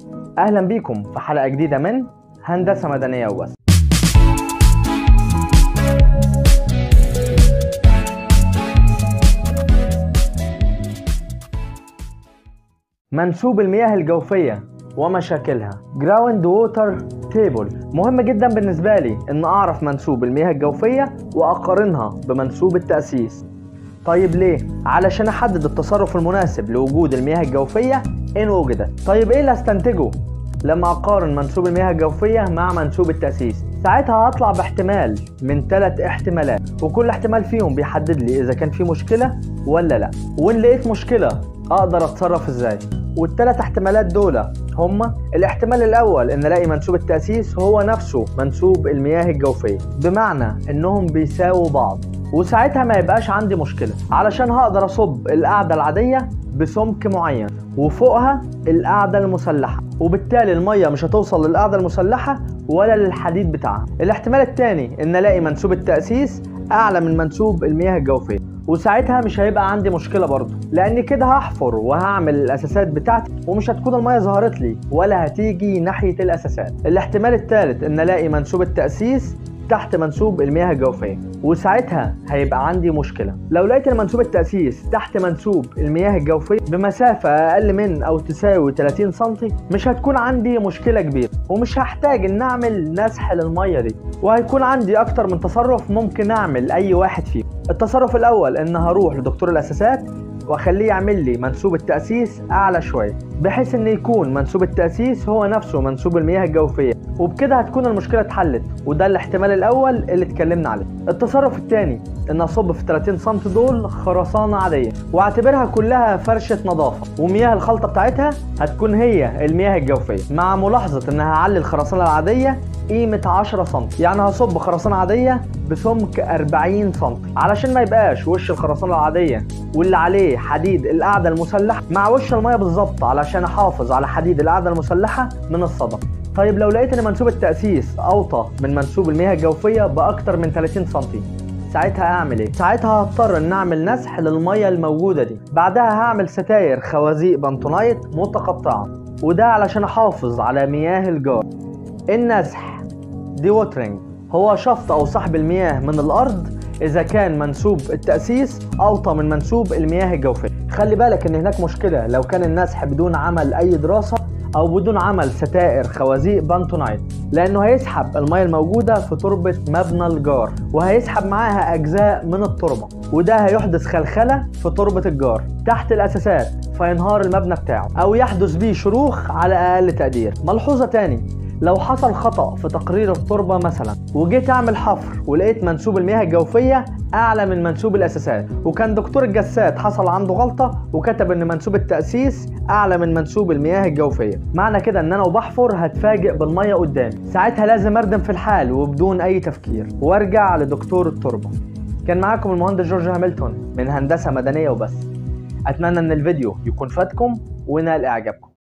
اهلا بيكم في حلقه جديده من هندسه مدنيه وبس منسوب المياه الجوفيه ومشاكلها جراوند ووتر تيبل مهم جدا بالنسبه لي ان اعرف منسوب المياه الجوفيه واقارنها بمنسوب التاسيس طيب ليه علشان احدد التصرف المناسب لوجود المياه الجوفيه ان وجدت طيب ايه اللي استنتجه لما اقارن منسوب المياه الجوفيه مع منسوب التاسيس ساعتها هطلع باحتمال من ثلاث احتمالات وكل احتمال فيهم بيحدد لي اذا كان في مشكله ولا لا وان لقيت مشكله اقدر اتصرف ازاي والثلاث احتمالات دول هما الاحتمال الاول ان الاقي منسوب التاسيس هو نفسه منسوب المياه الجوفيه بمعنى انهم بيساووا بعض وساعتها ما يبقاش عندي مشكله علشان هقدر اصب القاعده العاديه بسمك معين وفوقها القاعده المسلحه وبالتالي الميه مش هتوصل للقاعده المسلحه ولا للحديد بتاعها الاحتمال الثاني ان الاقي منسوب التاسيس اعلى من منسوب المياه الجوفيه وساعتها مش هيبقى عندي مشكله برضه لان كده هحفر وهعمل الاساسات بتاعتي ومش هتكون الميه ظهرت لي ولا هتيجي ناحيه الاساسات الاحتمال الثالث ان الاقي منسوب التاسيس تحت منسوب المياه الجوفيه وساعتها هيبقى عندي مشكله لو لقيت ان منسوب التاسيس تحت منسوب المياه الجوفيه بمسافه اقل من او تساوي 30 سم مش هتكون عندي مشكله كبيره ومش هحتاج ان اعمل نسح للميه دي وهيكون عندي اكتر من تصرف ممكن اعمل اي واحد فيهم التصرف الاول ان هروح لدكتور الاساسات واخليه يعمل لي منسوب التاسيس اعلى شويه بحيث ان يكون منسوب التاسيس هو نفسه منسوب المياه الجوفيه وبكده هتكون المشكله اتحلت وده الاحتمال الاول اللي اتكلمنا عليه التصرف الثاني ان اصب في 30 سم دول خرسانه عاديه واعتبرها كلها فرشه نظافه ومياه الخلطه بتاعتها هتكون هي المياه الجوفيه مع ملاحظه انها هعلي الخرسانه العاديه قيمه 10 سم يعني هصب خرسانه عاديه بسمك 40 سم علشان ما يبقاش وش الخرسانه العاديه واللي عليه حديد القاعده المسلحه مع وش الميه بالظبط علشان احافظ على حديد القاعده المسلحه من الصدى طيب لو لقيت ان منسوب التاسيس اوطى من منسوب المياه الجوفيه باكتر من 30 سم ساعتها اعمل ايه ساعتها هضطر ان اعمل نسح للميه الموجوده دي بعدها هعمل ستاير خوازيق بنتونايت متقطعه وده علشان احافظ على مياه الجار النسح دي ووترنج هو شفط او سحب المياه من الارض اذا كان منسوب التاسيس اوطى من منسوب المياه الجوفيه خلي بالك ان هناك مشكله لو كان النسح بدون عمل اي دراسه او بدون عمل ستائر خوازيق بانتونايت لانه هيسحب الميه الموجوده في تربه مبنى الجار وهيسحب معاها اجزاء من التربه وده هيحدث خلخله في تربه الجار تحت الاساسات فينهار المبنى بتاعه او يحدث به شروخ على اقل تقدير ملحوظه تاني لو حصل خطأ في تقرير التربة مثلا وجيت اعمل حفر ولقيت منسوب المياه الجوفية اعلى من منسوب الاساسات وكان دكتور الجسات حصل عنده غلطة وكتب ان منسوب التأسيس اعلى من منسوب المياه الجوفية معنى كده ان انا وبحفر هتفاجئ بالمية قدامي ساعتها لازم اردم في الحال وبدون اي تفكير وارجع لدكتور التربة كان معاكم المهندس جورج هاملتون من هندسة مدنية وبس اتمنى ان الفيديو يكون فاتكم ونال اعجابكم